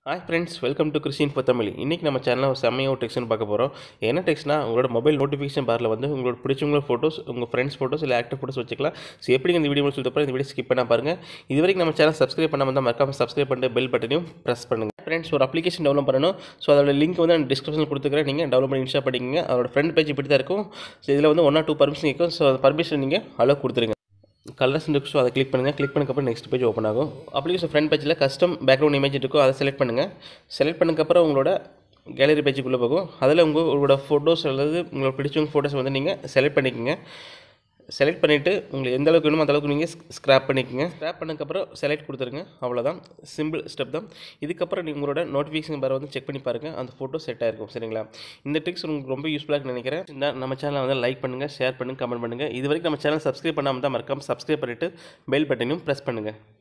hi friends welcome to Christine for Tamil இன்றைக்கி நம்ம சேனலில் ஒரு செம்மையாக ஒரு டெக்ஸ்ட்னு பார்க்க போகிறோம் என்ன டெக்ஸ்ட்னா உங்களோட மொபைல் நோட்டிஃபிகேஷன் பாரில் வந்து உங்களோட பிடிச்சவங்களோட ஃபோட்டோஸ் உங்கள் ஃப்ரெண்ட்ஸ் ஃபோட்டோஸ் இல்லை ஆக்டிவ் ஃபோட்டோஸ் வச்சுக்கலாம் ஸோ எப்படி இந்த வீடியோ சொல்லிட்டு இந்த வீடியோ ஸ்கிப் பண்ண பாருங்கள் இது வரைக்கும் நம்ம சேனல் சப்ஸ்கிரைப் பண்ணாமல் தான் மறக்காம சப்ஸ்கிரைப் பண்ணிட்டு பெல் பட்டனையும் ப்ரெஸ் பண்ணுங்கள் ஃப்ரெண்ட்ஸ் ஒரு அப்ளிகேஷன் டெவலப் பண்ணணும் ஸோ அதோட லிங்க் வந்து நான் டிஸ்கிரிப்ஷனில் கொடுத்துக்கிறேன் நீங்கள் டெவலப் பண்ணி இன்ஸ்டால் பண்ணிக்கங்க அதோட ஃப்ரண்ட் பேஜ் இப்படி தான் இருக்கும் ஸோ இதில் வந்து ஒன் ஆர் டூ பர்மிஷன் இருக்கும் ஸோ அந்த பர்மிஷன் நீங்கள் அலோவ் கொடுத்துருங்க கலர்ஸ் இருக்கு ஸோ அதை கிளிக் பண்ணுங்கள் கிளிக் பண்ணக்கப்புறம் நெக்ஸ்ட் பேஜ் ஓப்பன் ஆகும் அப்ளிகேஷன் ஃப்ரண்ட் பேஜில் கஸ்டம் பேக்ரவுண்ட் இமேஜ் இருக்கும் அதை செலக்ட் பண்ணுங்கள் செலக்ட் பண்ணக்கப்புறம் உங்களோட கேலரி பேஜுக்குள்ளே போகும் அதில் உங்கள் உங்களோட ஃபோட்டோஸ் அல்லது உங்களோட பிடிச்சவங்க ஃபோட்டோஸ் வந்து நீங்கள் செலக்ட் பண்ணிக்கோங்க செலக்ட் பண்ணிவிட்டு உங்களுக்கு எந்த அளவுக்கு வேணுமோ அந்த அளவுக்கு நீங்கள் ஸ்க்ராப் பண்ணிக்கோங்க ஸ்க்ராப் பண்ணக்கப்புறம் செலக்ட் கொடுத்துருங்க அவ்வளோதான் சிம்பிள் ஸ்டெப் தான் இதுக்கப்புறம் நீங்கள் உங்களோட நோட்டிஃபிகேஷன் பார் வந்து செக் பண்ணி பாருங்கள் அந்த ஃபோட்டோ செட் ஆயிருக்கும் சரிங்களா இந்த ட்ரிக்ஸ் உங்களுக்கு ரொம்ப யூஸ்ஃபுல்லாக நினைக்கிறேன் இந்த நம்ம சேனலை வந்து லைக் பண்ணுங்கள் ஷேர் பண்ணுங்கள் கமெண்ட் பண்ணுங்கள் இது வரைக்கும் நம்ம சேனல் சப்ஸ்கிரைப் பண்ணாமல் தான் மறக்காமல் சப்ஸ்கிரைப் பண்ணிவிட்டு பெல் பட்டனையும் ப்ரெஸ் பண்ணுங்கள்